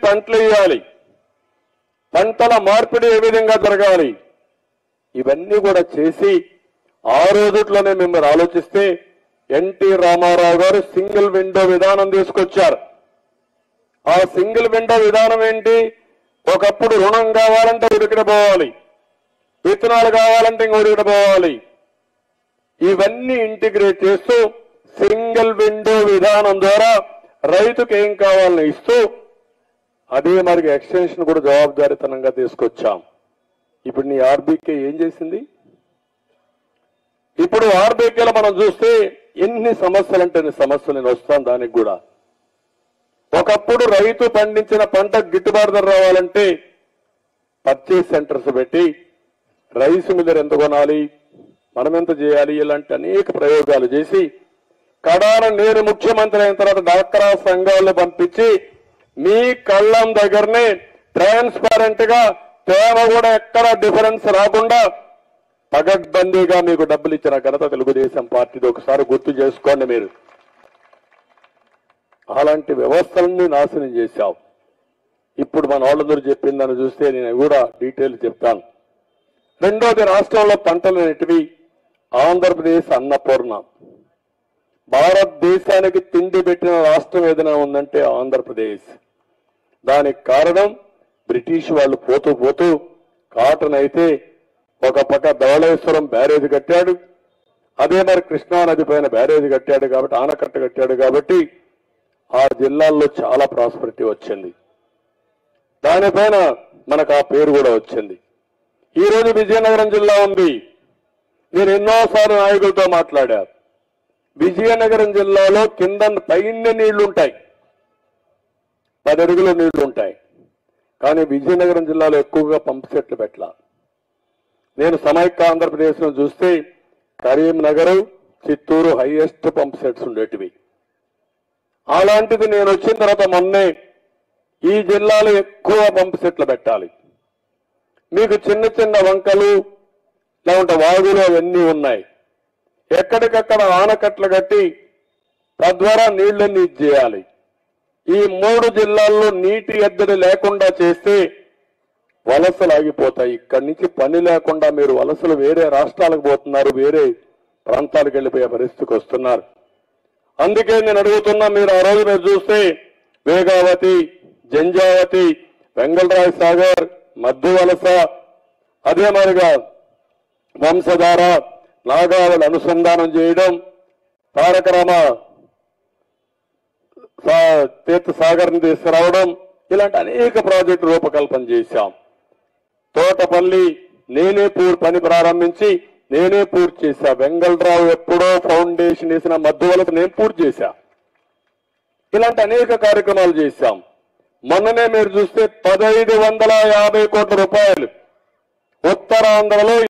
పంటలు వేయాలి పంటల మార్పిడి ఏ విధంగా జరగాలి ఇవన్నీ కూడా చేసి ఆ రోజుట్లోనే మిమ్మల్ని ఆలోచిస్తే ఎన్టీ రామారావు గారు సింగిల్ విండో విధానం తీసుకొచ్చారు ఆ సింగిల్ విండో విధానం ఏంటి ఒకప్పుడు రుణం కావాలంటే ఉడికిన పోవాలి విత్తనాలు కావాలంటే ఇంక ఉడికిన పోవాలి ఇవన్నీ ఇంటిగ్రేట్ చేస్తూ సింగిల్ విండో విధానం ద్వారా రైతుకు ఏం కావాలని ఇస్తూ అదే మరి ఎక్స్టెన్షన్ కూడా జవాబుదారీతనంగా తీసుకొచ్చాం ఇప్పుడు నీ ఆర్బీకే ఏం చేసింది ఇప్పుడు ఆర్బీకేలో మనం చూస్తే ఎన్ని సమస్యలు అంటే ఎన్ని సమస్యలు నేను వస్తాను దానికి కూడా ఒకప్పుడు రైతు పండించిన పంట గిట్టుబాటు ధర రావాలంటే పర్చేస్ సెంటర్స్ పెట్టి రైస్ మిల్లర్ ఎంత కొనాలి మనం ఎంత చేయాలి ఇలాంటి అనేక ప్రయోగాలు చేసి కడాన నేను ముఖ్యమంత్రి అయిన తర్వాత డాక్టరా సంఘాలను పంపించి మీ కళ్ళం దగ్గరనే ట్రాన్స్పారెంట్ గా తేమ కూడా ఎక్కడ డిఫరెన్స్ రాకుండా పగడ్బందీగా మీకు డబ్బులు ఇచ్చిన ఘనత తెలుగుదేశం పార్టీది ఒకసారి గుర్తు చేసుకోండి మీరు అలాంటి వ్యవస్థలన్నీ నాశనం చేశావు ఇప్పుడు మన వాళ్ళందరూ చెప్పిందని చూస్తే నేను కూడా డీటెయిల్ చెప్తాను రెండోది రాష్ట్రంలో పంటలు అనేటివి ఆంధ్రప్రదేశ్ అన్నపూర్ణ భారతదేశానికి తిండి పెట్టిన రాష్ట్రం ఏదైనా ఉందంటే ఆంధ్రప్రదేశ్ దానికి కారణం బ్రిటిష్ వాళ్ళు పోతూ పోతూ కాటన్ అయితే ఒక పక్క ధవళేశ్వరం బ్యారేజ్ కట్టాడు అదే మరి కృష్ణా నది పైన బ్యారేజ్ కట్టాడు కాబట్టి ఆనకట్ట కట్టాడు కాబట్టి ఆ జిల్లాల్లో చాలా ప్రాస్పరిటీ వచ్చింది దానిపైన మనకు ఆ పేరు కూడా వచ్చింది ఈ రోజు విజయనగరం జిల్లా ఉంది నేను ఎన్నోసార్లు నాయకులతో మాట్లాడా విజయనగరం జిల్లాలో కింద పైన నీళ్లు ఉంటాయి పది అడుగుల నీళ్లు ఉంటాయి కానీ విజయనగరం జిల్లాలో ఎక్కువగా పంప్ సెట్లు పెట్టాల నేను సమైక్య ఆంధ్రప్రదేశ్ లో చూస్తే Karimnagar Chittoor highest pump sets ఉండేటివి అలాంటిది నేను వచ్చిన తర్వాత మొన్నే ఈ జిల్లాలో ఎక్కువ పంప్ సెట్లు పెట్టాలి మీకు చిన్న చిన్న వంకలు లేకుంటే వాగులు అవన్నీ ఉన్నాయి ఎక్కడికక్కడ ఆనకట్లు కట్టి తద్వారా నీళ్లన్నీ చేయాలి ఈ మూడు జిల్లాల్లో నీటి ఎద్దడి లేకుండా చేస్తే వలసలు ఆగిపోతాయి ఇక్కడి నుంచి పని లేకుండా మీరు వలసలు వేరే రాష్ట్రాలకు పోతున్నారు వేరే ప్రాంతాలకు వెళ్ళిపోయే పరిస్థితికి వస్తున్నారు అందుకే నేను అడుగుతున్నా మీరు ఆ రోజు మీరు చూస్తే వేగావతి జంజావతి వెంగళరాయ్ సాగర్ మధ్య వలస అదే మరిగా వంశధార నాగావళి అనుసంధానం చేయడం తారక రామ సా- తీర్థ సాగర్ని తీసుకురావడం ఇలాంటి అనేక ప్రాజెక్టు రూపకల్పన చేశాం తోటపల్లి నేనే పూర్ పని ప్రారంభించి నేనే పూర్తి చేశా వెంగళరావు ఎప్పుడో ఫౌండేషన్ వేసిన మధ్యవలస నేను పూర్తి చేశా ఇలాంటి అనేక కార్యక్రమాలు చేశాం మొన్ననే మీరు చూస్తే పదహైదు వందల యాభై కోట్ల రూపాయలు ఉత్తరాంధ్రలో